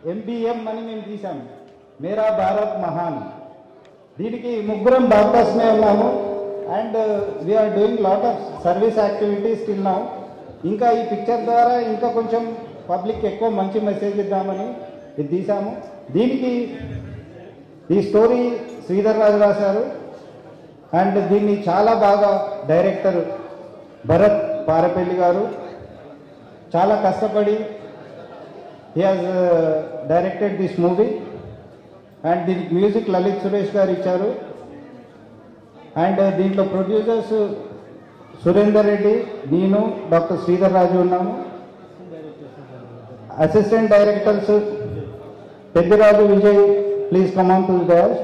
MBM అని మేము తీసాము మేరా భారత్ మహాన్ దీనికి ముగ్గురం డాక్టర్స్నే ఉన్నాము and we are doing lot of service activities till now ఇంకా ఈ పిక్చర్ ద్వారా ఇంకా కొంచెం పబ్లిక్ ఎక్కువ మంచి మెసేజ్ ఇద్దామని ఇది తీసాము దీనికి ఈ స్టోరీ శ్రీధర్ రాజు రాశారు అండ్ దీన్ని చాలా బాగా డైరెక్టర్ భరత్ పారపల్లి గారు చాలా కష్టపడి he has directed this movie and దీనికి మ్యూజిక్ లలిత్ సురేష్ గారు ఇచ్చారు అండ్ దీంట్లో ప్రొడ్యూసర్స్ సురేందర్ రెడ్డి నేను డాక్టర్ శ్రీధర్ రాజు ఉన్నాము assistant directors Peddiraju Vijay please come on to dais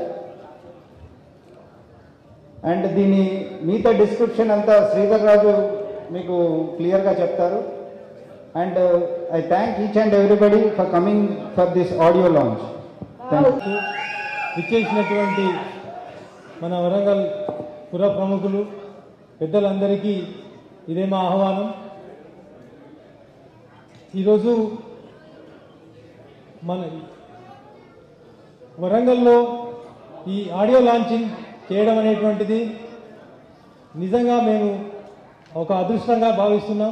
and దీని మిగతా డిస్క్రిప్షన్ అంతా శ్రీధర్ రాజు మీకు క్లియర్గా చెప్తారు and I thank each and everybody for coming for this audio launch thank you ఇచ్చేసినటువంటి మన వరంగల్ పుర ప్రముఖులు పెద్దలందరికీ ఇదే మా ఆహ్వానం ఈరోజు మన వరంగల్లో ఈ ఆడియో లాంచింగ్ చేయడం అనేటువంటిది నిజంగా మేము ఒక అదృష్టంగా భావిస్తున్నాం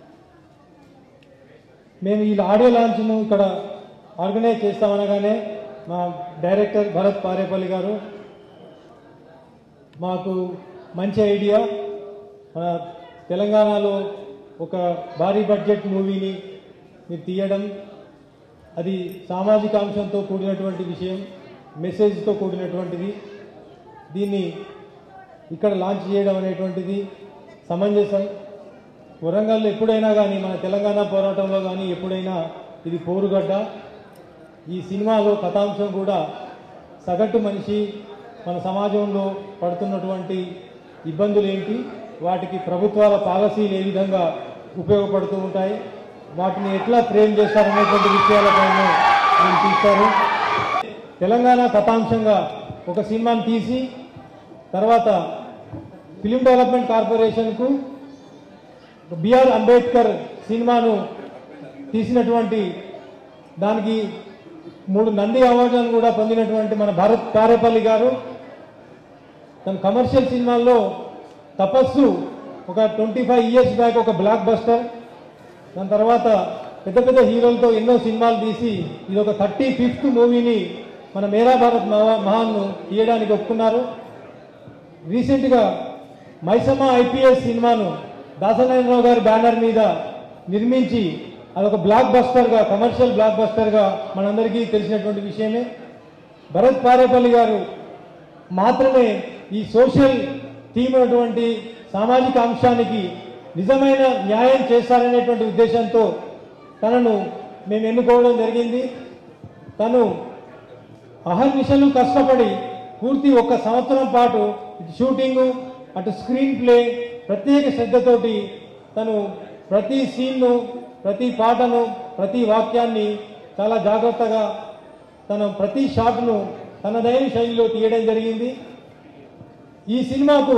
మేము ఈ ఆడియో లాంచ్ను ఇక్కడ ఆర్గనైజ్ చేస్తామనగానే మా డైరెక్టర్ భరత్ పారేపల్లి గారు మాకు మంచి ఐడియా మన తెలంగాణలో ఒక భారీ బడ్జెట్ మూవీని మీరు తీయడం అది సామాజిక అంశంతో కూడినటువంటి విషయం మెసేజ్తో కూడినటువంటిది దీన్ని ఇక్కడ లాంచ్ చేయడం అనేటువంటిది సమంజసం వరంగల్ ఎప్పుడైనా కానీ మన తెలంగాణ పోరాటంలో కానీ ఎప్పుడైనా ఇది పోరుగడ్డ ఈ సినిమాలో కథాంశం కూడా సగటు మనిషి మన సమాజంలో పడుతున్నటువంటి ఇబ్బందులు ఏంటి వాటికి ప్రభుత్వాల పాలసీలు ఏ విధంగా ఉపయోగపడుతూ ఉంటాయి వాటిని ఎట్లా ఫ్రేమ్ చేస్తారనేటువంటి విషయాలపైన నేను తీస్తారు తెలంగాణ కథాంశంగా ఒక సినిమాని తీసి తర్వాత ఫిలిం డెవలప్మెంట్ కార్పొరేషన్కు బిఆర్ అంబేద్కర్ సినిమాను తీసినటువంటి దానికి మూడు నంది అవార్డులను కూడా పొందినటువంటి మన భరత్ పారేపల్లి గారు తన కమర్షియల్ సినిమాల్లో తపస్సు ఒక ట్వంటీ ఫైవ్ ఇయర్స్ బ్యాక్ ఒక బ్లాక్ బస్టర్ దాని తర్వాత పెద్ద పెద్ద హీరోలతో ఎన్నో సినిమాలు తీసి ఇది ఒక థర్టీ ఫిఫ్త్ మూవీని మన మేరా భారత్ మహా- మహాన్ను తీయడానికి ఒప్పుకున్నారు రీసెంట్గా మైసమ్మ ఐపీఎస్ సినిమాను దాసనారాయణరావు గారి బ్యానర్ మీద నిర్మించి అదొక బ్లాక్ బస్టర్గా కమర్షియల్ బ్లాక్ బస్టర్గా మనందరికీ తెలిసినటువంటి విషయమే భరత్ పారేపల్లి గారు మాత్రమే ఈ సోషల్ థీమ్ అటువంటి సామాజిక అంశానికి నిజమైన న్యాయం చేస్తారనేటువంటి ఉద్దేశంతో తనను మేము ఎన్నుకోవడం జరిగింది తను అహర్నిశలు కష్టపడి పూర్తి ఒక సంవత్సరం పాటు ఇటు షూటింగు అటు స్క్రీన్ ప్లే ప్రత్యేక శ్రద్ధతోటి తను ప్రతి సీన్ను ప్రతి పాటను ప్రతి వాక్యాన్ని చాలా జాగ్రత్తగా తన ప్రతి షాట్ను తనదైన శైలిలో తీయడం జరిగింది ఈ సినిమాకు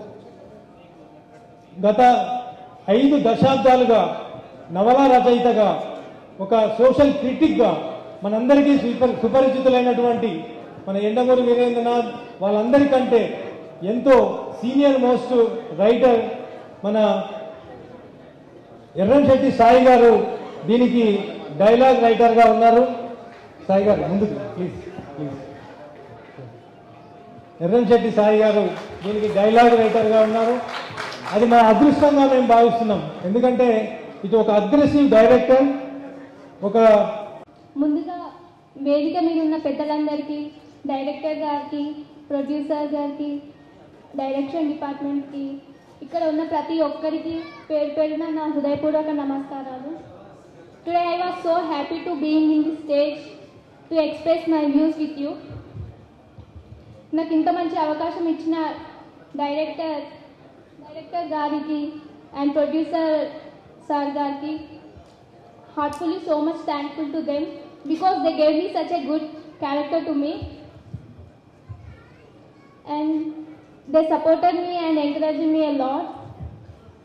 గత ఐదు దశాబ్దాలుగా నవలా రచయితగా ఒక సోషల్ క్రిటిక్గా మనందరికీ సుపరి సుపరిచితులైనటువంటి మన ఎండమూరి వీరేంద్రనాథ్ వాళ్ళందరికంటే ఎంతో సీనియర్ మోస్ట్ రైటర్ మన ఎర్రంశెట్టి సాయి గారు దీనికి డైలాగ్ రైటర్గా ఉన్నారు సాయి గారు ముందుకు ప్లీజ్ ప్లీజ్ ఎర్రంశెట్టి సాయి గారు దీనికి డైలాగ్ రైటర్గా ఉన్నారు అది మా అదృష్టంగా మేము భావిస్తున్నాం ఎందుకంటే ఇది ఒక అగ్రెసివ్ డైరెక్టర్ ఒక ముందుగా వేదిక మీద ఉన్న పెద్దలందరికీ డైరెక్టర్ గారికి ప్రొడ్యూసర్ గారికి డైరెక్షన్ డిపార్ట్మెంట్కి ఇక్కడ ఉన్న ప్రతి ఒక్కరికి పేరు పేరున నా హృదయపూర్వక నమస్కారాలు today I was so happy to being in the stage to express my views with you నాకు ఇంత మంచి అవకాశం ఇచ్చిన డైరెక్టర్ డైరెక్టర్ గారికి అండ్ ప్రొడ్యూసర్ సార్ గారికి heartfully so much thankful to them because they gave me such a good character to me and they supported me and encouraged me a lot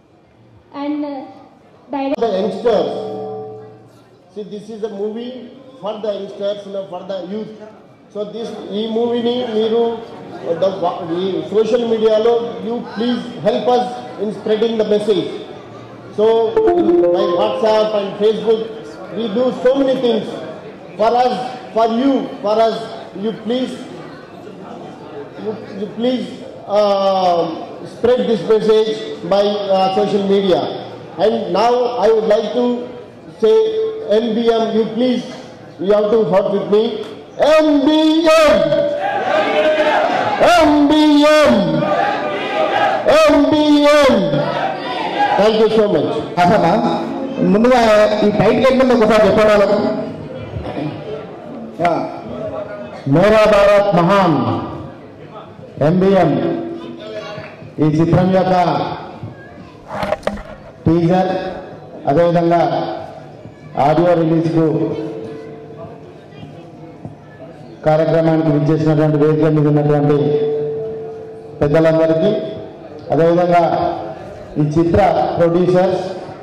and uh, direct the youngsters. See, this is a movie for the youngsters for the youth so this ఈ మూవీని మీరు the ఈ social మీడియాలో you please help us in spreading the message so by WhatsApp and Facebook we do so many things for us for you for us you please you, you please uh, spread this message by uh, social media. And now I would like to say, NBM, you please, you have to vote with me. NBM! NBM! NBM! Thank you so much. అసలు ముందుగా ఈ title ఏంటంటే ఒకసారి చెప్పండి వాళ్ళకు. Yeah. మేరా భారత్ మహాన్ ఎంబిఎం ఈ చిత్రం యొక్క టీజర్ అదేవిధంగా ఆడియో రిలీజ్కు కార్యక్రమానికి విచ్చేసినటువంటి వేదిక మీద ఉన్నటువంటి పెద్దలందరికీ అదేవిధంగా ఈ చిత్ర ప్రొడ్యూసర్స్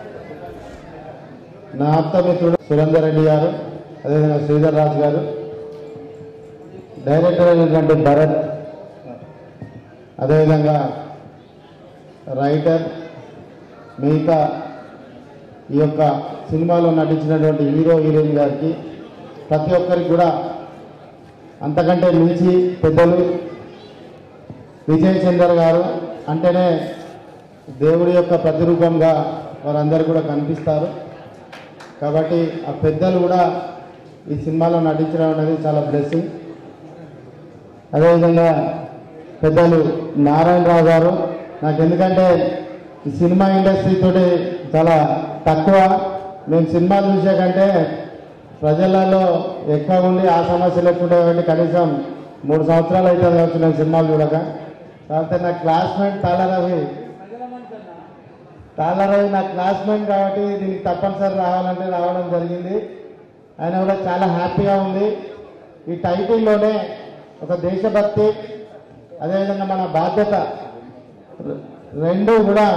నా ఆప్తమిత్రుడు సురేందర్ రెడ్డి గారు అదేవిధంగా శ్రీధర్ రాజు గారు డైరెక్టర్ అయినటువంటి భరత్ అదేవిధంగా రైటర్ మిగతా ఈ యొక్క సినిమాలో నటించినటువంటి హీరో హీరోయిన్ గారికి ప్రతి ఒక్కరికి కూడా అంతకంటే మించి పెద్దలు విజయ్ చందర్ గారు అంటేనే దేవుడి యొక్క ప్రతిరూపంగా వారందరూ కూడా కనిపిస్తారు కాబట్టి ఆ పెద్దలు కూడా ఈ సినిమాలో నటించడం అనేది చాలా బ్లెస్సింగ్ అదేవిధంగా పెద్దలు నారాయణరావు గారు నాకు ఎందుకంటే ఈ సినిమా ఇండస్ట్రీతో చాలా తక్కువ మేము సినిమా చూసే కంటే ప్రజలలో ఎక్కువ ఉండి ఆ సమస్యలు ఎక్కువ ఉంటాయి కాబట్టి కనీసం మూడు సంవత్సరాలు అవుతుంది కావచ్చు నేను సినిమాలు చూడక కాకపోతే నా క్లాస్మేట్ తాళరవి తాళరవి నా క్లాస్మేట్ కాబట్టి దీనికి తప్పనిసరి రావాలంటే రావడం జరిగింది ఆయన కూడా చాలా హ్యాపీగా ఉంది ఈ టైటిల్లోనే ఒక దేశభక్తి అదేవిధంగా మన బాధ్యత రె- రెండు కూడా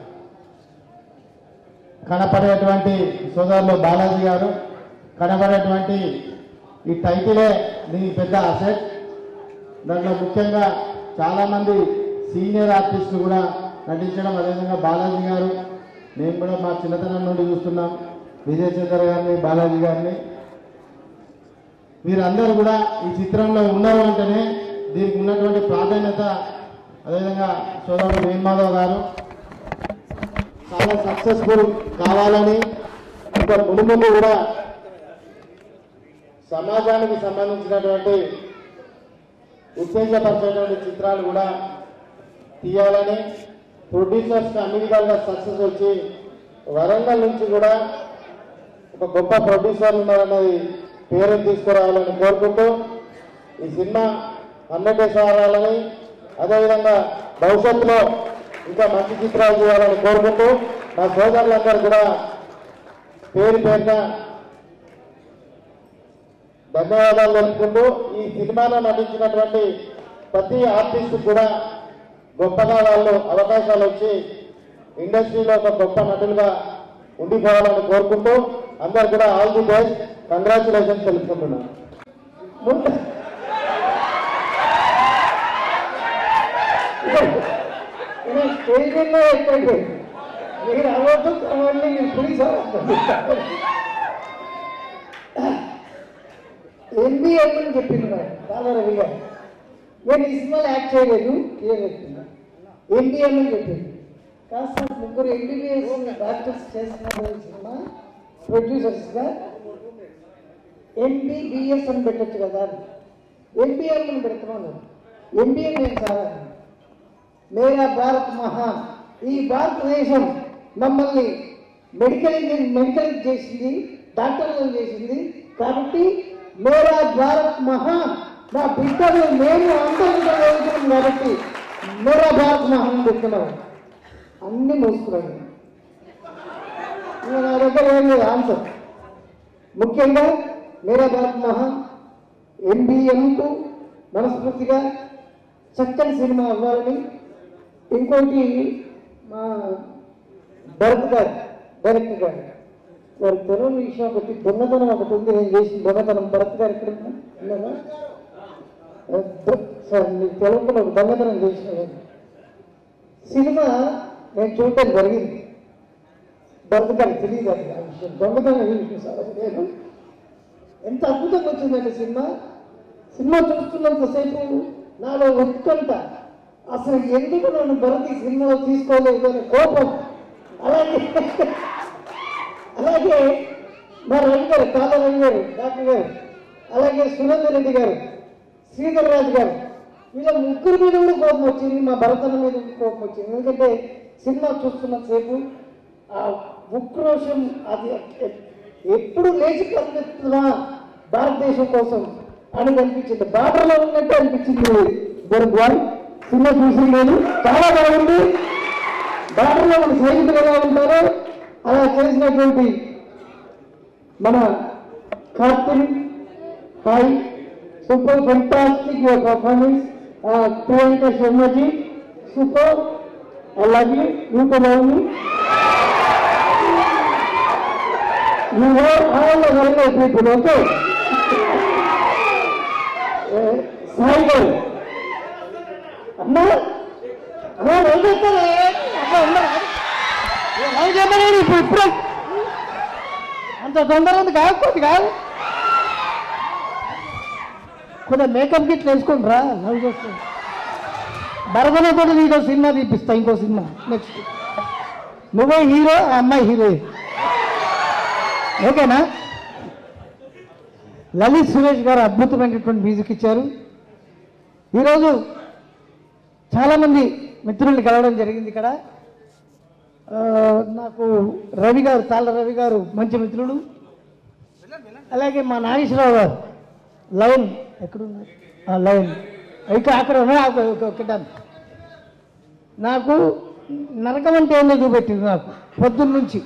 కనపడేటువంటి సోదరులు బాలాజీ గారు కనపడేటువంటి ఈ టైటిలే దీనికి పెద్ద అసెట్ దాంట్లో ముఖ్యంగా చాలామంది సీనియర్ ఆర్టిస్టులు కూడా నటించడం అదేవిధంగా బాలాజీ గారు మేము కూడా మా చిన్నతనం నుండి చూస్తున్నాం విజయ్ చంద్ర గారిని బాలాజీ గారిని వీరందరూ కూడా ఈ చిత్రంలో ఉన్నారు అంటేనే దీనికి ఉన్నటువంటి ప్రాధాన్యత అదేవిధంగా సోదరుడు వేణుమాధవ్ గారు చాలా సక్సెస్ఫుల్ కావాలని ఇంకా మునుముందు కూడా సమాజానికి సంబంధించినటువంటి ఉత్తేజపరిచేటువంటి చిత్రాలు కూడా తీయాలని ప్రొడ్యూసర్స్ అన్ని విధాలుగా సక్సెస్ వచ్చి వరంగల్ నుంచి కూడా ఒక గొప్ప ప్రొడ్యూసర్ ఉన్నారన్నది పేరు తీసుకురావాలని కోరుకుంటూ ఈ సినిమా అన్నట్టే సారాలని అదేవిధంగా భవిష్యత్తులో ఇంకా మంచి చిత్రాలు చేయాలని కోరుకుంటూ మా సోదరులందరూ కూడా పేరు పేరున ధన్యవాదాలు తెలుపుకుంటూ ఈ సినిమాలో నటించినటువంటి ప్రతి ఆర్టిస్ట్ కూడా గొప్పగా వాళ్ళు అవకాశాలు వచ్చి ఇండస్ట్రీలో ఒక గొప్ప నటులుగా ఉండిపోవాలని కోరుకుంటూ అందరు కూడా ఆల్ ది బెస్ట్ కంగ్రాచులేషన్స్ తెలుపుకుంటున్నాను ముందు- ఇది స్టేషన్లో ఎక్కండి మీరు అవ్వద్దు కావాలి మీరు పోలీసు ఎంబీఏ అని చెప్పింది మరి చాలా రవి గారు నేను ఈ సినిమాలో యాక్ట్ చేయలేదు క్లియర్ చెప్తున్నా ఎంబీఏ అని చెప్పింది కాస్త ముగ్గురు ఎంబీబీఎస్ డాక్టర్స్ చేస్తున్నారు ఈ సినిమా ప్రొడ్యూసర్స్గా ఎంబీబీఎస్ అని పెట్టచ్చు కదా ఎంబీఏ అని పెడుతున్నాను ఎంబీఏ నేను చాలా మేరా భారత్ మహాన్ ఈ భారతదేశం మమ్మల్ని మెడికల్ ఇంజనీర్ మెడికల్ చేసింది డాక్టర్లు చేసింది కాబట్టి మేరా భారత్ మహాన్ నా బిడ్డలు మేము అందరం చదువుతున్నాం కాబట్టి మేరా భారత్ మహాన్ చెప్తున్నాం అన్ని మోసుకున్నాను ఇంకా నా దగ్గర ఏం లేదు ఆన్సర్ ముఖ్యంగా మేరా భారత్ మహాన్ ఎంబీఎంకు మనస్ఫూర్తిగా చక్కని సినిమా అవ్వాలని ఇంకోటి మా భరత్ గారు డైరెక్టర్ గారు వారికి తెలియని విషయం ఒకటి దొంగతనం ఒకటి ఉంది నేను చేసిన దొంగతనం భరత్ గారు ఎక్కడ ఉన్నా- ఉన్నారా ఆ, దొ- సార్ మీకు తెలవకుండా ఒక దొంగతనం చేసిన సినిమా నేను చూడటం జరిగింది భరత్ గారికి తెలియదు అది ఆ విషయం దొంగతనం ఏ విషయం సార్ అది నేను ఎంత అద్భుతంగా వచ్చిందంటే సినిమా సినిమా చూస్తున్నంతసేపు నాలో ఉత్కంఠ అసలు ఎందుకు నన్ను భరత్ ఈ సినిమాలో తీసుకోలేదు అనే కోపం అలాగే అలాగే మా రవి గారు కాల రవి గారు డాక్టర్ గారు అలాగే సురేందర్ రెడ్డి గారు శ్రీధర్ రాజు గారు వీళ్ళ ముగ్గురు మీద కూడా కోపం వచ్చింది మా భరతన మీద కూడా కోపం వచ్చింది ఎందుకంటే సినిమా చూస్తున్నంతసేపు ఆ ఉక్రోషం అది ఎప్పుడు లేచి కనిపిస్తుందా భారతదేశం కోసం అని కనిపించింది బార్డర్లో ఉన్నట్టు అనిపించింది గోరద్వాల్ సినిమా చూసి నేను చాలా బాగుంది బార్డర్లో మన సైనికులు ఎలా ఉంటారో అలా చేసినటువంటి మన Karthik hi super fantastic your performance Priyanka Sharmaji super I love you you too love me You are all the very people, okay? Uh, Sai గారు అమ్మా అమ్మా ఏం చేస్తారే అమ్మా ఉన్నా లవ్ చేయమని ఇప్పుడు ఇప్పుడు అంత తొందర ఉంది కాదు కొద్ది కాదు కొద్దిగా మేకప్ గిట్ల వేసుకుంటారా లవ్ చేస్తాను భరతనే కూడా నీకు సినిమా తీపిస్తా ఇంకో సినిమా నెక్స్ట్ నువ్వే హీరో ఆ అమ్మాయి హీరోయిన్ ఓకేనా లలిత్ సురేష్ గారు అద్భుతమైనటువంటి మ్యూజిక్ ఇచ్చారు ఈరోజు చాలామంది మిత్రుల్ని కలవడం జరిగింది ఇక్కడ ఆ, నాకు రవి గారు తాళ్ళ రవి గారు మంచి మిత్రుడు అలాగే మా నాగేశ్వరరావు గారు లయన్ ఎక్కడున్నారు ఆ, లయన్ ఇక్కడ అక్కడ ఉన్నాయి అక్కడ ఒక- ఒక కిటాన్. నాకు నరకం అంటే ఏందో చూపెట్టింది నాకు పొద్దున్న నుంచి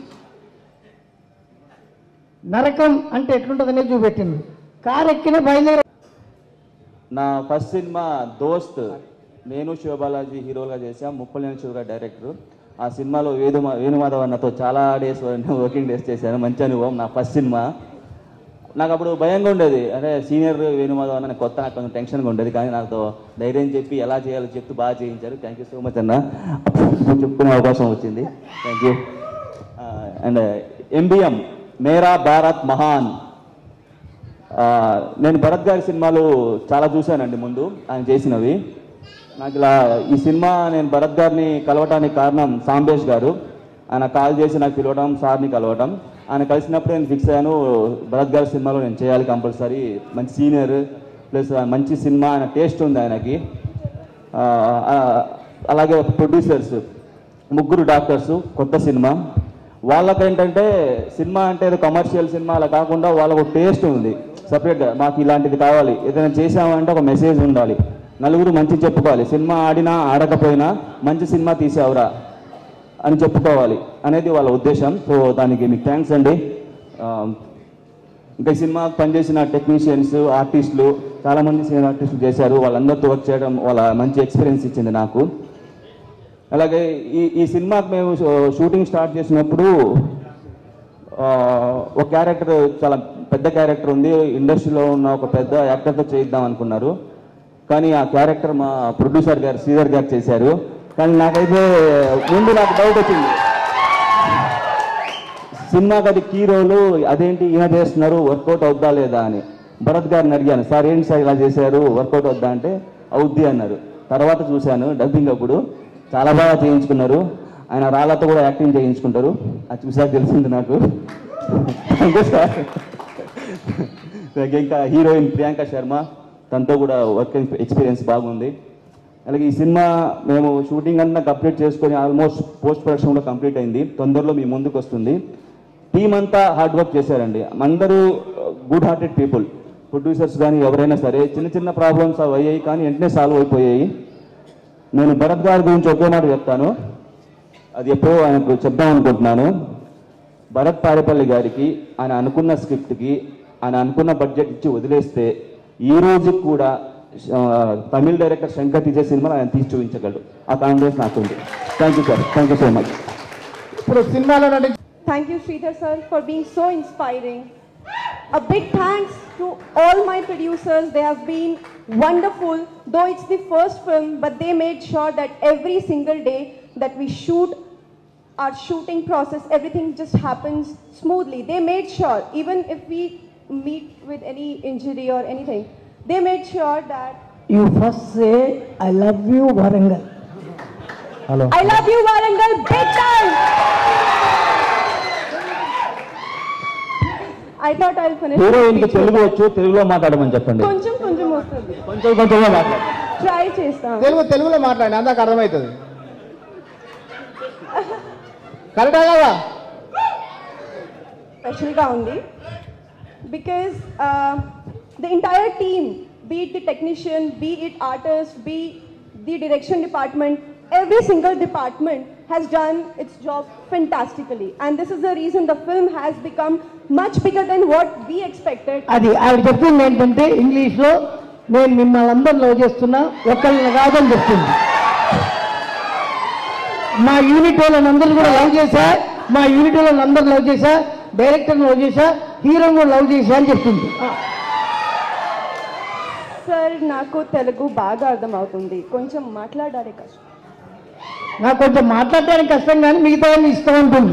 నరకం అంటే ఎట్లుంటుందనే చూపెట్టింది కారు ఎక్కిన బయలుదేర నా ఫస్ట్ సినిమా దోస్త్ నేను శివబాలాజీ హీరోగా చేశాం ముప్పలేని శివగా డైరెక్టర్ ఆ సినిమాలో వేణు వేణుమాధవ్ అన్నతో చాలా డేస్ వర్కింగ్ డేస్ చేశాను మంచి అనుభవం నా ఫస్ట్ సినిమా నాకు అప్పుడు భయంగా ఉండేది అంటే సీనియర్ వేణుమాధవ్ అన్న నాకు కొత్త నాకు కొంచెం టెన్షన్గా ఉండేది కానీ నాతో ధైర్యం చెప్పి ఎలా చేయాలో చెప్తూ బాగా చేయించారు థ్యాంక్ యూ సో మచ్ అన్న చెప్పుకునే అవకాశం వచ్చింది థ్యాంక్ యూ అండ్ ఎంబిఎం మేరా భారత్ మహాన్ ఆ, నేను భరత్ గారి సినిమాలు చాలా చూశానండి ముందు ఆయన చేసినవి నాకు ఇలా ఈ సినిమా నేను భరత్ గారిని కలవటానికి కారణం సాంబేష్ గారు ఆయన కాల్ చేసి నాకు పిలవడం సార్ని కలవటం ఆయన కలిసినప్పుడు నేను ఫిక్స్ అయ్యాను భరత్ గారి సినిమాలో నేను చేయాలి కంపల్సరీ మంచి సీనియర్ ప్లస్ మంచి సినిమా ఆయన టేస్ట్ ఉంది ఆయనకి ఆ, ఆ, అలాగే ప్రొడ్యూసర్స్ ముగ్గురు డాక్టర్స్ కొత్త సినిమా వాళ్ళకేంటంటే సినిమా అంటే ఏదో కమర్షియల్ సినిమా అలా కాకుండా వాళ్ళకు ఒక టేస్ట్ ఉంది సపరేట్గా మాకు ఇలాంటిది కావాలి ఏదైనా చేసామంటే ఒక మెసేజ్ ఉండాలి నలుగురు మంచి చెప్పుకోవాలి సినిమా ఆడినా ఆడకపోయినా మంచి సినిమా తీసావురా అని చెప్పుకోవాలి అనేది వాళ్ళ ఉద్దేశం సో దానికి మీకు థ్యాంక్స్ అండి ఆ, ఇంకా ఈ సినిమా పనిచేసిన టెక్నీషియన్స్ ఆర్టిస్టులు చాలామంది సీనియర్ ఆర్టిస్టులు చేశారు వాళ్ళందరితో వర్క్ చేయడం వాళ్ళ మంచి ఎక్స్పీరియన్స్ ఇచ్చింది నాకు అలాగే ఈ ఈ సినిమాకి మేము షూ- షూటింగ్ స్టార్ట్ చేసినప్పుడు ఆ, ఒక క్యారెక్టర్ చాలా పెద్ద క్యారెక్టర్ ఉంది ఇండస్ట్రీలో ఉన్న ఒక పెద్ద యాక్టర్తో చేయిద్దాం అనుకున్నారు కానీ ఆ క్యారెక్టర్ మా ప్రొడ్యూసర్ గారు శ్రీధర్ గారు చేశారు కానీ నాకైతే ముందు నాకు డౌట్ వచ్చింది సినిమాకి అది కీ రోలు అదేంటి ఈయన చేస్తున్నారు వర్కౌట్ అవుద్దా లేదా అని భరత్ గారిని అడిగాను సార్ ఏంటి సార్ ఇలా చేశారు వర్కౌట్ అవుద్దా అంటే అవుద్ది అన్నారు తర్వాత చూశాను డబ్బింగ్ అప్పుడు చాలా బాగా చేయించుకున్నారు ఆయన రాళ్ళతో కూడా యాక్టింగ్ చేయించుకుంటారు అది చూసాక తెలిసింది నాకు థ్యాంక్ యూ సార్ ఇంకా హీరోయిన్ ప్రియాంక శర్మ తనతో కూడా వర్క్ ఎక్స్పీరియన్స్ బాగుంది అలాగే ఈ సినిమా మేము షూటింగ్ అంతా కంప్లీట్ చేసుకొని ఆల్మోస్ట్ పోస్ట్ ప్రొడక్షన్ కూడా కంప్లీట్ అయింది తొందరలో మీ ముందుకు వస్తుంది టీం అంతా హార్డ్ వర్క్ చేశారండి అందరూ గుడ్ హార్టెడ్ పీపుల్ ప్రొడ్యూసర్స్ కానీ ఎవరైనా సరే చిన్న చిన్న ప్రాబ్లమ్స్ అవి అయ్యాయి కానీ వెంటనే సాల్వ్ అయిపోయాయి నేను భరత్ గారి గురించి ఒకే మాట చెప్తాను అది ఎప్పుడో ఆయనకు చెప్దాం అనుకుంటున్నాను భరత్ పారేపల్లి గారికి ఆయన అనుకున్న స్క్రిప్ట్కి ఆయన అనుకున్న బడ్జెట్ ఇచ్చి వదిలేస్తే ఈ రోజు కూడా ఆ, తమిళ డైరెక్టర్ శంకర్ తీసే సినిమాలు ఆయన తీసి చూపించగలడు ఆ కాన్ఫిడెన్స్ నాకుంది thank you sir thank you so much ఇప్పుడు సినిమాలో నటి Thank you, Sridhar sir, for being so inspiring. A big thanks to all my producers. They have been wonderful. Though it's the first film, but they made sure that every single day that we shoot our shooting process, everything just happens smoothly. They made sure, even if we meet with any injury or anything, they made sure that You first say, I love you, Warangal. Hello I love you, Warangal, big time! I thought I'll finish. Heroine కి తెలుగు వచ్చు తెలుగులో మాట్లాడమని చెప్పండి కొంచెం కొంచెం వస్తుంది కొంచెం కొంచెంగా మాట్లాడు ట్రై చేస్తాం తెలుగు తెలుగులో మాట్లాడండి అందాక అర్థమవుతుంది కరెక్టా కదా స్పెషల్గా ఉంది because the entire team be it the technician be it artist be the direction department every single department has done its job fantastically and this is the reason the film has become much bigger than what we expected అది ఆవిడ చెప్పింది ఏంటంటే ఇంగ్లీష్లో నేను మిమ్మల్ని అందరిని love చేస్తున్నా ఒక్కరిని కాదని చెప్తుంది మా యూనిట్ వాళ్ళని అందరూ కూడా లవ్ చేశా మా యూనిట్ వాళ్ళని అందరూ లవ్ చేశా డైరెక్టర్ని లవ్ చేశా హీరోని కూడా లవ్ చేశా అని చెప్తుంది సార్ నాకు తెలుగు బాగా అర్థమవుతుంది కొంచెం మాట్లాడాలి కష్టం నాకు కొంచెం మాట్లాడడానికి కష్టం కానీ మిగతా వాళ్ళు ఇష్టం ఉంటుంది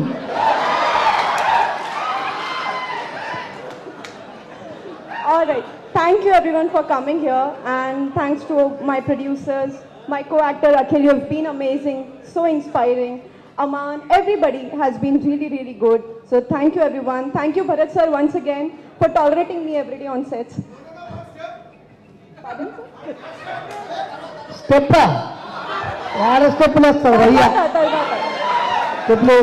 All right. Thank you everyone for coming here and thanks to my producers, my co-actor Akhil, you have been amazing, so inspiring. Aman, everybody has been really, really good. So thank you everyone. Thank you Bharat sir once again for tolerating me every day on sets. Pardon, sir? Step ఆడ step వేస్తావు అయ్యా తర్వాత, తర్వాత. స్టెప్లు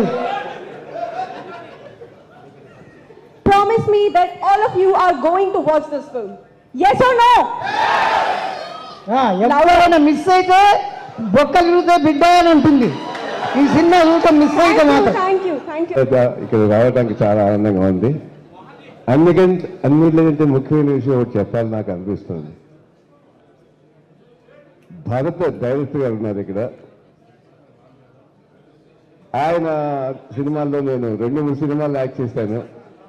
Promise me that all of you are going to watch this film. Yes or no? ఎవరైనా miss అయితే బొక్కలు ఇరుగుతే బిడ్డ అని ఉంటుంది ఈ సినిమా చూడటం మిస్ అయితే Thank you, మాత్రం thank you, thank you. ఇక్కడ రావడానికి చాలా ఆనందంగా ఉంది అందుకంటే అన్నిటికంటే ముఖ్యమైన విషయం ఒకటి చెప్పాలి నాకు అనిపిస్తుంది భరత్ డైరెక్టర్ గారు ఉన్నారు ఇక్కడ ఆయన సినిమాల్లో నేను రెండు మూడు సినిమాలు యాక్ట్ చేశాను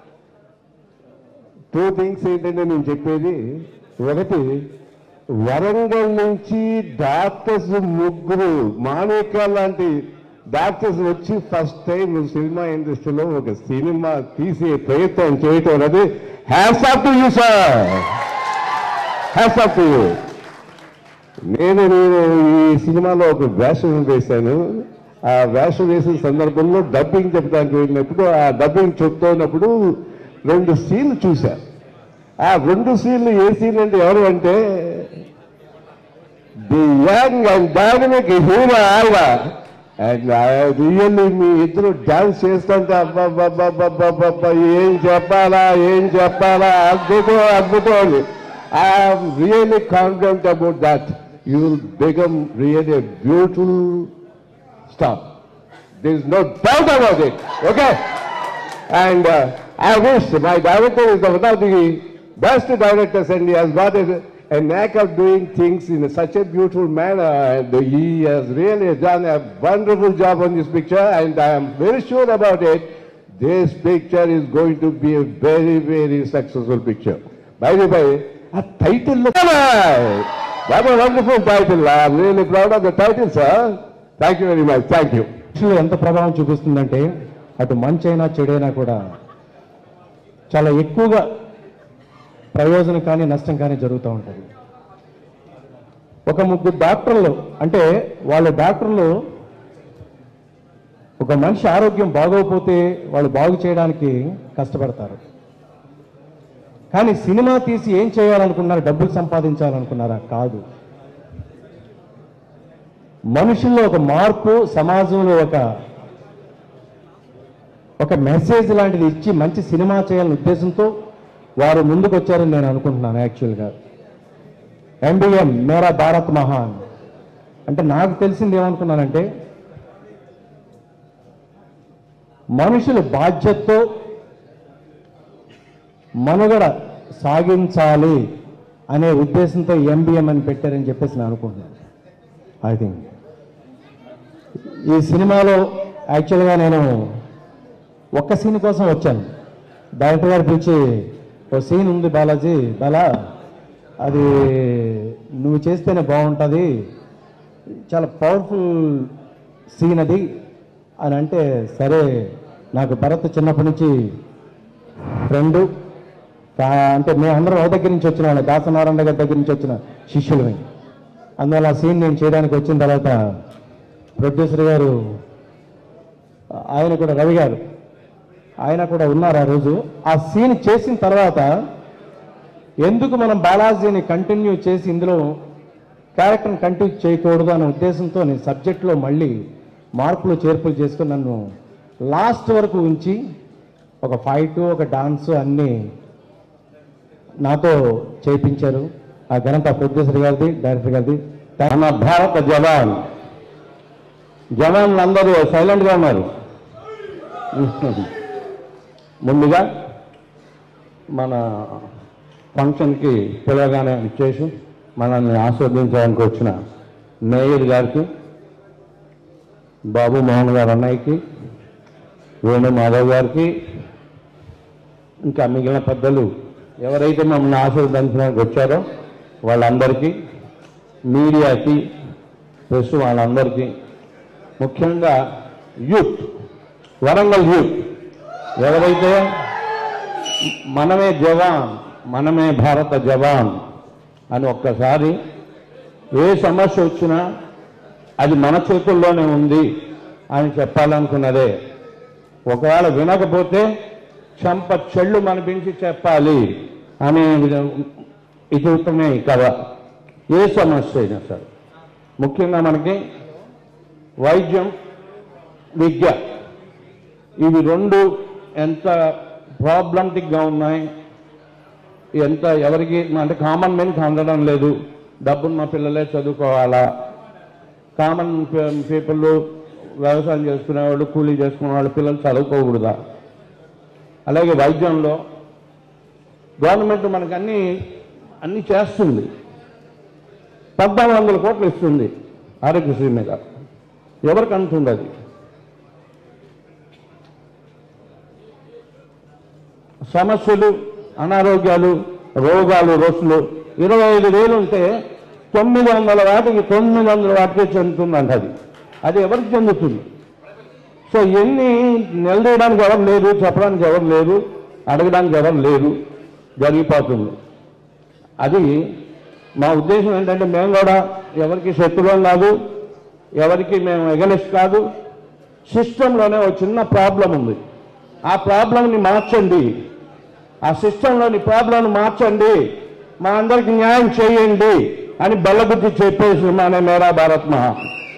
టూ థింగ్స్ ఏంటంటే నేను చెప్పేది ఒకటి వరంగల్ నుంచి డాక్టర్స్ ముగ్గురు మాణిక లాంటి డాక్టర్స్ వచ్చి ఫస్ట్ టైం సినిమా ఇండస్ట్రీలో ఒక సినిమా తీసే ప్రయత్నం చేయటం అనేది hats off to you sir hats off to you నేను నేను ఈ సినిమాలో ఒక వేషం వేశాను ఆ వేషం వేసిన సందర్భంలో డబ్బింగ్ చెప్పడానికి వెళ్ళినప్పుడు ఆ డబ్బింగ్ చెప్తున్నప్పుడు రెండు సీన్లు చూశా ఆ రెండు సీన్లు ఏ సీన్ అంటే ఎవరు అంటే the young and dynamic hero ఆయన అండ్ రియల్లీ మీ ఇద్దరు డాన్స్ చేస్తుంటే అబ్బాబ్బాబ్బాబ్బాబ్బా ఏం చెప్పాలా ఏం చెప్పాలా అద్భుతం అద్భుతం అని I'm really confident about that you will become really beautiful star there is no doubt about it okay And uh, I wish my director is one of the best directors and he has got a, a knack of doing things in such a beautiful manner and he has really done a wonderful job on this picture and I am very sure about it. This picture is going to be a very, very successful picture. By the way, a title, look What a wonderful title. I am really proud of the title, sir. Thank you very much. Thank you. మనుషులు ఎంత ప్రభావం చూపిస్తుందంటే అటు మంచి అయినా చెడైనా కూడా చాలా ఎక్కువగా ప్రయోజనం కానీ నష్టం కానీ జరుగుతూ ఉంటుంది ఒక ముగ్గురు డాక్టర్లు అంటే వాళ్ళ డాక్టర్లు ఒక మనిషి ఆరోగ్యం బాగోకపోతే వాళ్ళు బాగు చేయడానికి కష్టపడతారు కానీ సినిమా తీసి ఏం చేయాలనుకున్నారు డబ్బులు సంపాదించాలనుకున్నారా కాదు మనుషుల్లో ఒక మార్పు సమాజంలో ఒక ఒక మెసేజ్ లాంటిది ఇచ్చి మంచి సినిమా చేయాలనే ఉద్దేశంతో వారు ముందుకు వచ్చారని నేను అనుకుంటున్నాను యాక్చువల్గా ఎంబీఎం మేరా భారత్ మహాన్ అంటే నాకు తెలిసింది ఏమనుకున్నానంటే మనుషులు బాధ్యతతో మనుగడ సాగించాలి అనే ఉద్దేశంతో ఎంబీఎం అని పెట్టారని చెప్పేసి నేను అనుకుంటున్నాను ఐ థింక్ ఈ సినిమాలో యాక్చువల్గా నేను ఒక్క సీన్ కోసం వచ్చాను డైరెక్టర్ గారు పిలిచి ఓ సీన్ ఉంది బాలాజీ బాలా అది నువ్వు చేస్తేనే బాగుంటుంది చాలా పవర్ఫుల్ సీన్ అది అని అంటే సరే నాకు భరత్ చిన్నప్పటి నుంచి ఫ్రెండు అంటే మేమందరం ఒక దగ్గర నుంచి వచ్చిన వాళ్ళం దాసనారాయణ గారి దగ్గర నుంచి వచ్చిన శిష్యులమే అందువల్ల ఆ సీన్ నేను చేయడానికి వచ్చిన తర్వాత ప్రొడ్యూసర్ గారు ఆయన కూడా రవి గారు ఆయన కూడా ఉన్నారు ఆ రోజు ఆ సీన్ చేసిన తర్వాత ఎందుకు మనం బాలాజీని కంటిన్యూ చేసి ఇందులో క్యారెక్టర్ని కంటిన్యూ చేయకూడదు అనే ఉద్దేశంతో నేను సబ్జెక్ట్లో మళ్ళీ మార్పులు చేర్పులు చేసుకుని నన్ను లాస్ట్ వరకు ఉంచి ఒక ఫైట్ ఒక డాన్స్ అన్నీ నాతో చేయించారు ఆ ఘనత ప్రొడ్యూసర్ గారిది డైరెక్టర్ గారిది మన భారత జవాన్ జవాన్లు అందరూ సైలెంట్గా ఉన్నారు ముందుగా మన ఫంక్షన్కి పిలవగానే ఇచ్చేసి మనల్ని ఆస్వాదించడానికి వచ్చిన మేయర్ గారికి బాబు మోహన్ గారు అన్నయ్యకి వేణు మాధవ్ గారికి ఇంకా మిగిలిన పెద్దలు ఎవరైతే మమ్మల్ని ఆశీర్వదించడానికి వచ్చారో వాళ్ళందరికీ మీడియాకి ప్రెస్ వాళ్ళందరికీ ముఖ్యంగా యూత్ వరంగల్ యూత్ ఎవరైతే మనమే జవాన్ మనమే భారత జవాన్ అని ఒక్కసారి ఏ సమస్య వచ్చినా అది మన చేతుల్లోనే ఉంది అని చెప్పాలనుకున్నదే ఒకవేళ వినకపోతే చంప చెళ్ళు మనిపించి చెప్పాలి అనే ఇటుతమే కదా ఏ సమస్య అయినా సరే ముఖ్యంగా మనకి వైద్యం విద్య ఇవి రెండు ఎంత ప్రాబ్లమ్టిక్గా ఉన్నాయి ఎంత ఎవరికి అంటే కామన్ మెన్కి అందడం లేదు డబ్బును మా పిల్లలే చదువుకోవాలా కామన్ పీపుల్ వ్యవసాయం చేసుకునే వాళ్ళు కూలీ చేసుకునే వాళ్ళు పిల్లలు చదువుకోకూడదా అలాగే వైద్యంలో గవర్నమెంట్ మనకు అన్ని అన్ని చేస్తుంది పద్నాలుగు వందల కోట్లు ఇస్తుంది ఆరోగ్యశ్రీ మీద ఎవరికి అంటుంది అది సమస్యలు అనారోగ్యాలు రోగాలు రొస్సులు ఇరవై ఐదు వేలు ఉంటే తొమ్మిది వందల వాటికి తొమ్మిది వందల వాటికే చెందుతుందంట అది అది ఎవరికి చెందుతుంది సో ఎన్ని నిలదీయడానికి ఎవరు లేరు చెప్పడానికి ఎవరు లేరు అడగడానికి ఎవరు లేరు జరిగిపోతుంది అది మా ఉద్దేశం ఏంటంటే మేము కూడా ఎవరికి శత్రువులం కాదు ఎవరికి మేము ఎగనెస్ట్ కాదు సిస్టంలోనే ఒక చిన్న ప్రాబ్లం ఉంది ఆ ప్రాబ్లంని మార్చండి ఆ సిస్టంలోని ప్రాబ్లంని మార్చండి మా అందరికి న్యాయం చేయండి అని బల్లబుద్ధి చెప్పేసి మానే మేరా భారత్ మహా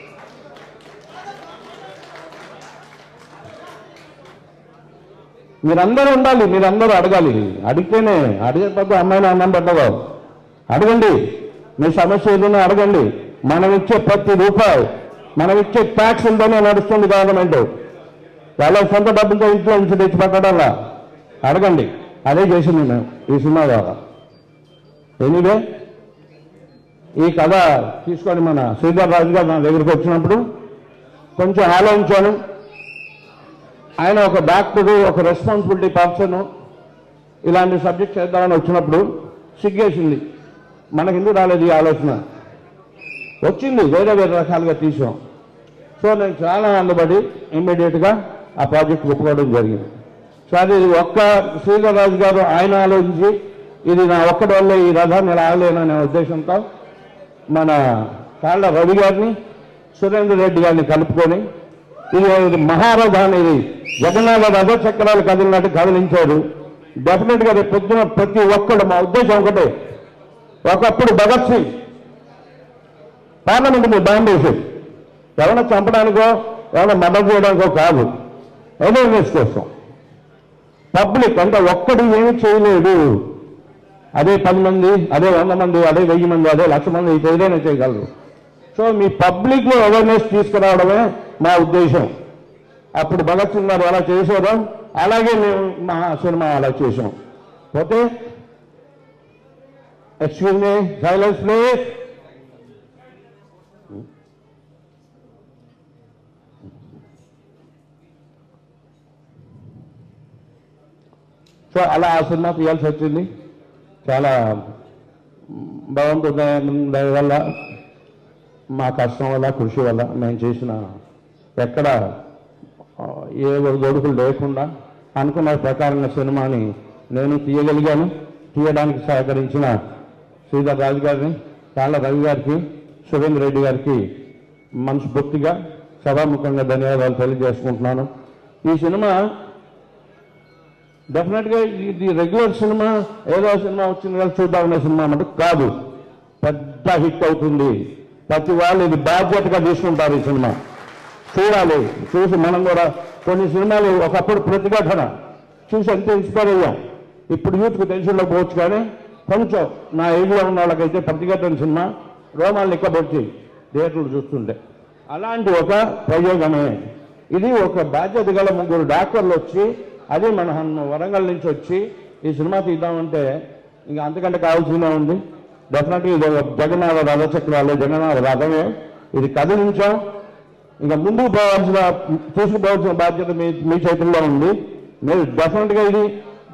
మీరందరూ ఉండాలి మీరందరూ అడగాలి అడిగితేనే అడిగేటప్పుడు అమ్మాయిని అన్నం పెట్టదు అడగండి మీ సమస్య ఏదైనా అడగండి మనం ఇచ్చే ప్రతి రూపాయి మనం ఇచ్చే ట్యాక్సులతోనే నడుస్తుంది గవర్నమెంట్ వాళ్ళ సొంత డబ్బులతో ఇంట్లో నుంచి తెచ్చి పెట్టడంలా అడగండి అదే చేసింది మేము ఈ సినిమా ద్వారా ఎనీవే ఈ కథ తీసుకొని మన శ్రీధర్ రాజు గారు నా దగ్గరికి వచ్చినప్పుడు కొంచెం ఆలోచించాను ఆయన ఒక డాక్టరు ఒక రెస్పాన్సిబిలిటీ పర్సన్ ఇలాంటి సబ్జెక్ట్ చేద్దామని వచ్చినప్పుడు సిగ్గేసింది మనకి ఎందుకు రాలేదు ఈ ఆలోచన వచ్చింది వేరే వేరే రకాలుగా తీసాం సో నేను చాలా ఆనందపడి ఇమ్మీడియట్గా ఆ ప్రాజెక్ట్ ఒప్పుకోవడం జరిగింది సో అది ఒక్క శ్రీధర్ రాజు గారు ఆయన ఆలోచించి ఇది నా ఒక్కడి వల్ల ఈ రథాన్ని ఇలా ఆగలేననే ఉద్దేశంతో మన కాళ్ళ రవి గారిని సురేంద్ర రెడ్డి గారిని కలుపుకొని ఇది ఇది మహారథాన్ని ఇది జగన్నాథ రథ చక్రాలు కదిలినట్టు కదిలించాడు డెఫినెట్ గా రేపు పొద్దున ప్రతి ఒక్కడు మా ఉద్దేశం ఒకటే ఒకప్పుడు భగత్ సింగ్ పార్లమెంట్ మీద బ్యాన్ చేసి ఎవరైనా చంపడానికో ఎవరైనా మర్డర్ చేయడానికో కాదు అవేర్నెస్ కోసం పబ్లిక్ అంటే ఒక్కడు ఏమీ చేయలేడు అదే పది మంది అదే వంద మంది అదే వెయ్యి మంది అదే లక్ష మంది ఇది ఏదైనా చేయగలరు సో మీ పబ్లిక్ లో అవేర్నెస్ తీసుకురావడమే మా ఉద్దేశం అప్పుడు భగత్ సింగ్ గారు అలా చేశారో అలాగే మేము మా సినిమా అలా చేసాం పోతే excuse me silence please so అలా ఆ సినిమా తీయాల్సి వచ్చింది చాలా బాగుంటుంది దానివల్ల మా కష్టం వల్ల కృషి వల్ల మేము చేసిన ఎక్కడ ఆ, ఏ గొడుగులు లేకుండా అనుకున్న ప్రకారంగా సినిమాని నేను తీయగలిగాను తీయడానికి సహకరించిన శ్రీధర్ రాజు గారిని తాళ్ళ రవి గారికి సురేంద్ర రెడ్డి గారికి మనస్ఫూర్తిగా సభాముఖంగా ధన్యవాదాలు తెలియజేసుకుంటున్నాను ఈ సినిమా డెఫినెట్గా ఇది రెగ్యులర్ సినిమా ఏదో సినిమా వచ్చింది కదా చూద్దామనే సినిమా అంటే కాదు పెద్ద హిట్ అవుతుంది ప్రతి వాళ్ళు ఇది బాధ్యతగా తీసుకుంటారు ఈ సినిమా చూడాలి చూసి మనం కూడా కొన్ని సినిమాలు ఒకప్పుడు ప్రతిఘటన చూసి ఎంత ఇన్స్పైర్ అయ్యాం ఇప్పుడు యూత్కి తెలిసి ఉండకపోవచ్చు కానీ కొంచెం నా ఏజ్లో ఉన్న వాళ్ళకైతే ప్రతిఘటన సినిమా రోమాలు ఎక్కబెట్టి థియేటర్లు చూస్తుంటే అలాంటి ఒక ప్రయోగమే ఇది ఒక బాధ్యత గల ముగ్గురు డాక్టర్లు వచ్చి అదే మన హన్- వరంగల్ నుంచి వచ్చి ఈ సినిమా తీద్దామంటే ఇంకా అంతకంటే కావాల్సిందే ఉంది డెఫినెట్గా ఇది ఒక జగన్నాథ రథచక్రాలు జగన్నాథ రథమే ఇది కదిలించాం ఇంకా ముందుకు పోవాల్సిన తీసుకుపోవాల్సిన బాధ్యత మీ మీ చేతుల్లో ఉంది మీరు డెఫినెట్గా ఇది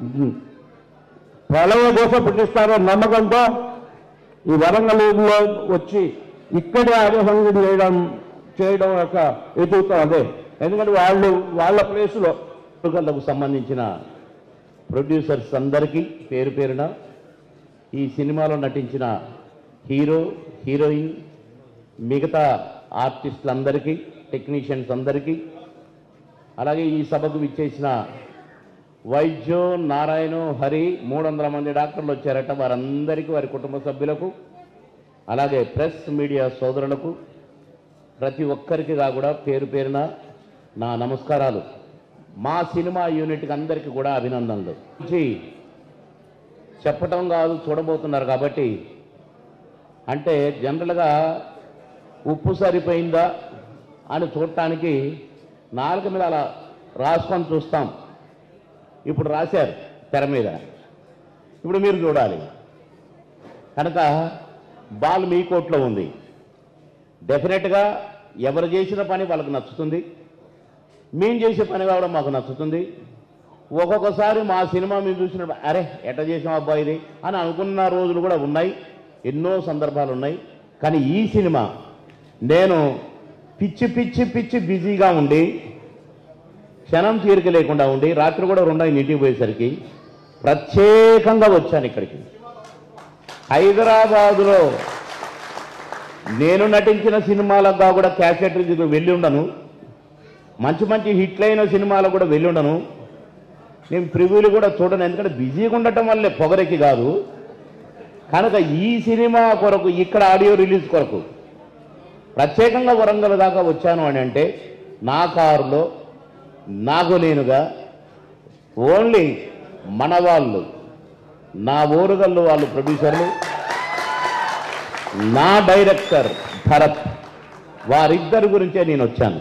ప్రళయ కోసం పుట్టిస్తారో నమ్మకంతో ఈ వరంగల్లో వచ్చి ఇక్కడే ఆరోహంగా చేయడం చేయడం యొక్క ఎదుగుతాం అదే ఎందుకంటే వాళ్ళు వాళ్ళ ప్లేసులో పుట్టుకలకు సంబంధించిన ప్రొడ్యూసర్స్ అందరికీ పేరు పేరున ఈ సినిమాలో నటించిన హీరో హీరోయిన్ మిగతా ఆర్టిస్టులందరికీ టెక్నీషియన్స్ అందరికీ అలాగే ఈ సభకు విచ్చేసిన వైద్యో నారాయణ హరి మూడు వందల మంది డాక్టర్లు వచ్చారట వారందరికీ వారి కుటుంబ సభ్యులకు అలాగే ప్రెస్ మీడియా సోదరులకు ప్రతి ఒక్కరికి కూడా పేరు పేరున నా నమస్కారాలు మా సినిమా యూనిట్కి అందరికీ కూడా అభినందనలు నుంచి చెప్పటం కాదు చూడబోతున్నారు కాబట్టి అంటే జనరల్గా ఉప్పు సరిపోయిందా అని చూడటానికి నాలుక మీద అలా రాసుకొని చూస్తాం ఇప్పుడు రాశారు తెర మీద ఇప్పుడు మీరు చూడాలి కనుక బాల్ మీ కోట్లో ఉంది డెఫినెట్గా ఎవరు చేసిన పని వాళ్ళకి నచ్చుతుంది మేము చేసే పని కావడం మాకు నచ్చుతుంది ఒక్కొక్కసారి మా సినిమా మేము చూసినప్పుడు అరే ఎట్ట చేసాం అబ్బాయి ఇది అని అనుకున్న రోజులు కూడా ఉన్నాయి ఎన్నో సందర్భాలు ఉన్నాయి కానీ ఈ సినిమా నేను పిచ్చి పిచ్చి పిచ్చి బిజీగా ఉండి క్షణం తీరిక లేకుండా ఉండి రాత్రి కూడా రెండు అయింది ఇంటికి పోయేసరికి ప్రత్యేకంగా వచ్చాను ఇక్కడికి హైదరాబాదులో నేను నటించిన సినిమాలకు కూడా క్యాసెట్ వెళ్ళి ఉండను మంచి మంచి హిట్లైన సినిమాలకు కూడా వెళ్ళి ఉండను నేను ప్రివ్యూలు కూడా చూడను ఎందుకంటే బిజీగా ఉండటం వల్లే పొగరెక్కి కాదు కనుక ఈ సినిమా కొరకు ఇక్కడ ఆడియో రిలీజ్ కొరకు ప్రత్యేకంగా వరంగల్ దాకా వచ్చాను అని అంటే నా కారులో నాకు నేనుగా ఓన్లీ మన వాళ్ళు నా ఓరుగల్లు వాళ్ళు ప్రొడ్యూసర్లు నా డైరెక్టర్ భరత్ వారిద్దరి గురించే నేను వచ్చాను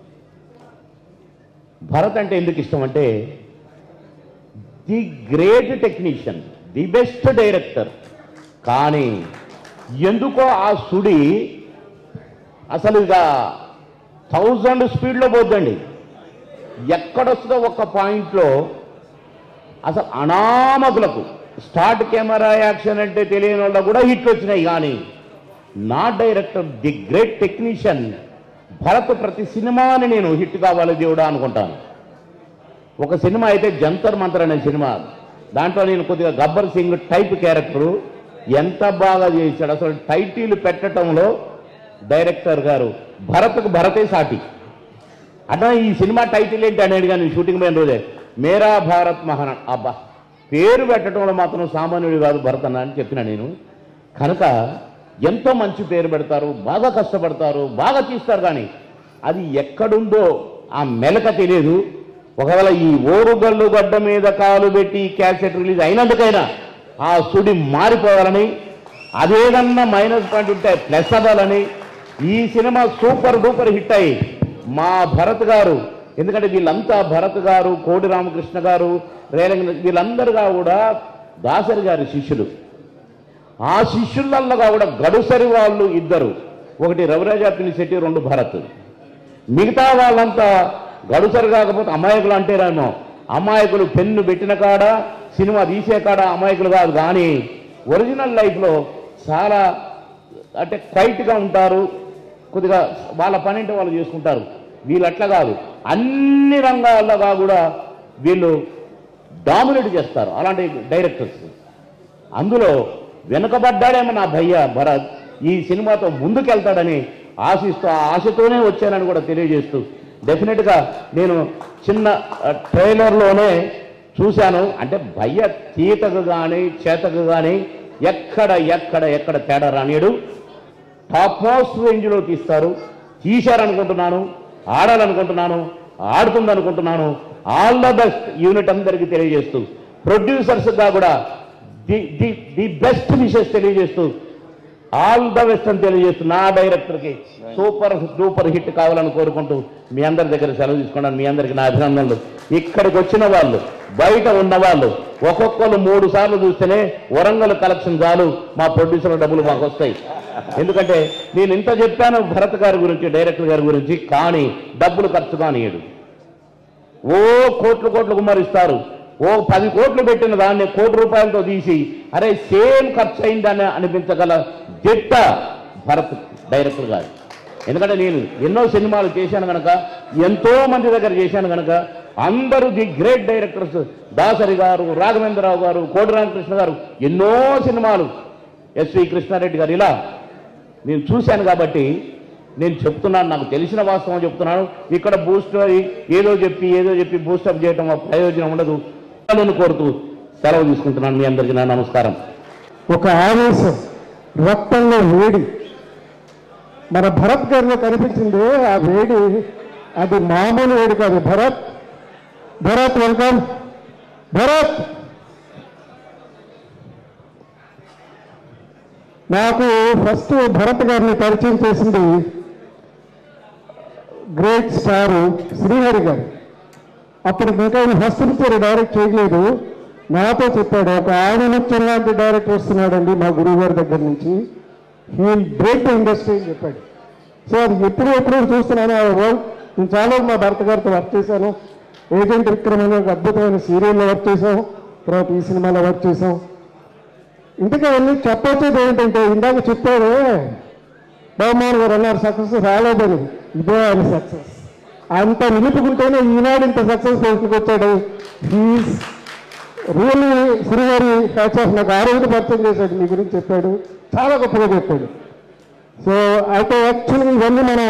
భరత్ అంటే ఎందుకు ఇష్టం అంటే the great technician the best director కానీ ఎందుకో ఆ సుడి అసలు ఇక థౌజండ్ స్పీడ్లో పోద్దండి ఎక్కడొస్తుందో ఒక పాయింట్లో అసలు అనామకులకు స్టార్ట్ కెమెరా యాక్షన్ అంటే తెలియని వాళ్ళకు కూడా హిట్లు వచ్చినాయి కానీ నా director the great technician Bharat ప్రతి సినిమాని నేను హిట్ కావాలి దేవుడా అనుకుంటాను ఒక సినిమా అయితే జంతర్ మంతర్ అనే సినిమా దాంట్లో నేను కొద్దిగా గబ్బర్ సింగ్ టైప్ క్యారెక్టరు ఎంత బాగా చేశాడు అసలు టైటిల్ పెట్టడంలో డైరెక్టర్ గారు భరత్కు భరతే సాటి అట్లా ఈ సినిమా టైటిల్ ఏంటి అనేది కానీ షూటింగ్ పోయిన రోజే మేరా భారత్ మహాన్ అబ్బా పేరు పెట్టడంలో మాత్రం సామాన్యుడు కాదు భరత్ అన్న అని చెప్పిన నేను కనుక ఎంతో మంచి పేరు పెడతారు బాగా కష్టపడతారు బాగా తీస్తారు కానీ అది ఎక్కడుందో ఆ మెలక తెలియదు ఒకవేళ ఈ ఓరుగల్లు గడ్డ మీద కాలు పెట్టి క్యాసెట్ రిలీజ్ అయినందుకైనా ఆ సుడి మారిపోవాలని అదేదన్నా మైనస్ పాయింట్ ఉంటే ప్లస్ అవ్వాలని ఈ సినిమా సూపర్ డూపర్ హిట్ అయ్యి మా భరత్ గారు ఎందుకంటే వీళ్ళంతా భరత్ గారు కోడి రామకృష్ణ గారు రేలంగి వీళ్ళందరుగా కూడా దాసరి గారి శిష్యులు ఆ శిష్యులల్లో కూడా గడుసరి వాళ్ళు ఇద్దరు ఒకటి రవిరాజా పిలిశెట్టి రెండు భరత్ మిగతా వాళ్ళంతా గడుసరి కాకపోతే అమాయకులు అంటేనేమో అమాయకులు పెన్ను పెట్టిన కాడ సినిమా తీసే కాడ అమాయకులు కాదు కానీ ఒరిజినల్ లైఫ్లో చాలా అంటే క్వైట్గా ఉంటారు కొద్దిగా వాళ్ళ పనింటి వాళ్ళు చేసుకుంటారు వీళ్ళు అట్లా కాదు అన్ని రంగాల్లో కూడా వీళ్ళు డామినేట్ చేస్తారు అలాంటి డైరెక్టర్స్ అందులో వెనుకబడ్డాడేమో నా భయ్య భరత్ ఈ సినిమాతో ముందుకెళ్తాడని ఆశిస్తూ ఆ ఆశతోనే వచ్చానని కూడా తెలియజేస్తూ డెఫినెట్గా నేను చిన్న ఆ, ట్రైలర్లోనే చూశాను అంటే భయ్య తీతకు కానీ చేతకు కానీ ఎక్కడ ఎక్కడ ఎక్కడ తేడా రానియడు టాప్ మోస్ట్ రేంజ్లో తీస్తారు తీశారనుకుంటున్నాను ఆడాలనుకుంటున్నాను ఆడుతుందనుకుంటున్నాను ఆల్ ద బెస్ట్ యూనిట్ అందరికీ తెలియజేస్తూ ప్రొడ్యూసర్స్గా కూడా the the the best wishes తెలియజేస్తూ ఆల్ ద బెస్ట్ అని తెలియజేస్తూ నా డైరెక్టర్కి సూపర్ సూపర్ హిట్ కావాలని కోరుకుంటూ మీ అందరి దగ్గర సెలవు తీసుకున్నాను మీ అందరికి నా అభినందనలు ఇక్కడికి వచ్చిన వాళ్ళు బయట ఉన్న వాళ్ళు ఒక్కొక్కరు మూడు సార్లు చూస్తేనే వరంగల్ కలెక్షన్ చాలు మా ప్రొడ్యూసర్ డబ్బులు మాకు వస్తాయి ఎందుకంటే నేను ఇంత చెప్పాను భరత్ గారి గురించి డైరెక్టర్ గారి గురించి కానీ డబ్బులు ఖర్చు కానియడు ఓ కోట్లు కోట్లు కుమ్మరిస్తారు ఓ పది కోట్లు పెట్టిన దాన్ని కోటి రూపాయలతో తీసి అరే సేమ్ ఖర్చు అయిందని అనిపించగల దిట్ట భరత్ డైరెక్టర్ గారు ఎందుకంటే నేను ఎన్నో సినిమాలు చేశాను కనుక ఎంతో మంది దగ్గర చేశాను కనుక అందరూ ది గ్రేట్ డైరెక్టర్స్ దాసరి గారు రాఘవేంద్రరావు గారు కోటి రామకృష్ణ గారు ఎన్నో సినిమాలు ఎస్వి కృష్ణారెడ్డి గారు ఇలా నేను చూశాను కాబట్టి నేను చెప్తున్నాను నాకు తెలిసిన వాస్తవం చెప్తున్నాను ఇక్కడ బూస్ట్ ఏదో చెప్పి ఏదో చెప్పి బూస్టప్ చేయటం వల్ల ప్రయోజనం ఉండదు అని కోరుతూ సెలవు తీసుకుంటున్నాను మీ అందరికీ నా నమస్కారం ఒక ఆవేశం రక్తంలో వేడి మన భరత్ గారిలో కనిపించింది ఆ వేడి అది మామూలు వేడి కాదు భరత్ భరత్ వెల్కమ్ భరత్ నాకు ఫస్ట్ భరత్ గారిని పరిచయం చేసింది గ్రేట్ స్టార్ శ్రీహరి గారు అప్పుడు ఇంకా ఆయన ఫస్ట్ పిక్చర్ డైరెక్ట్ చేయలేదు నాతో చెప్పాడు ఒక ఆడ నృత్యం లాంటి డైరెక్టర్ వస్తున్నాడండి మా గురువు గారి దగ్గర నుంచి హీ బ్రేక్ ఇండస్ట్రీ అని చెప్పాడు సో అది ఎప్పుడు ఎప్పుడు చూస్తున్నాను ఆ వరల్డ్ నేను చాలా మా భర్త గారితో వర్క్ చేశాను ఏజెంట్ విక్రమ్ అనే ఒక అద్భుతమైన సీరియల్లో వర్క్ చేశాం తర్వాత ఈ సినిమాలో వర్క్ చేశాం ఇంతకీ అవన్నీ చెప్పొచ్చేది ఏంటంటే ఇందాక చెప్పాడు బహుమాన్ గారు అన్నారు సక్సెస్ రాలేదని ఇదే ఆయన సక్సెస్ అంత నిలుపుకుంటేనే ఈనాడు ఇంత సక్సెస్ వచ్చాడు హీస్ రియల్లీ శ్రీవారి హ్యాచ్ నాకు ఆ రోజు పరిచయం చేశాడు మీ గురించి చెప్పాడు చాలా గొప్పగా చెప్పాడు సో అయితే యాక్చువల్గా ఇవన్నీ మనం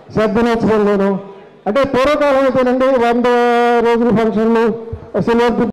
శ్రద్ధ నేర్చుకోలేను అంటే పూర్వకాలం అయితేనండి వంద రోజుల ఫంక్షన్లు సిల్వర్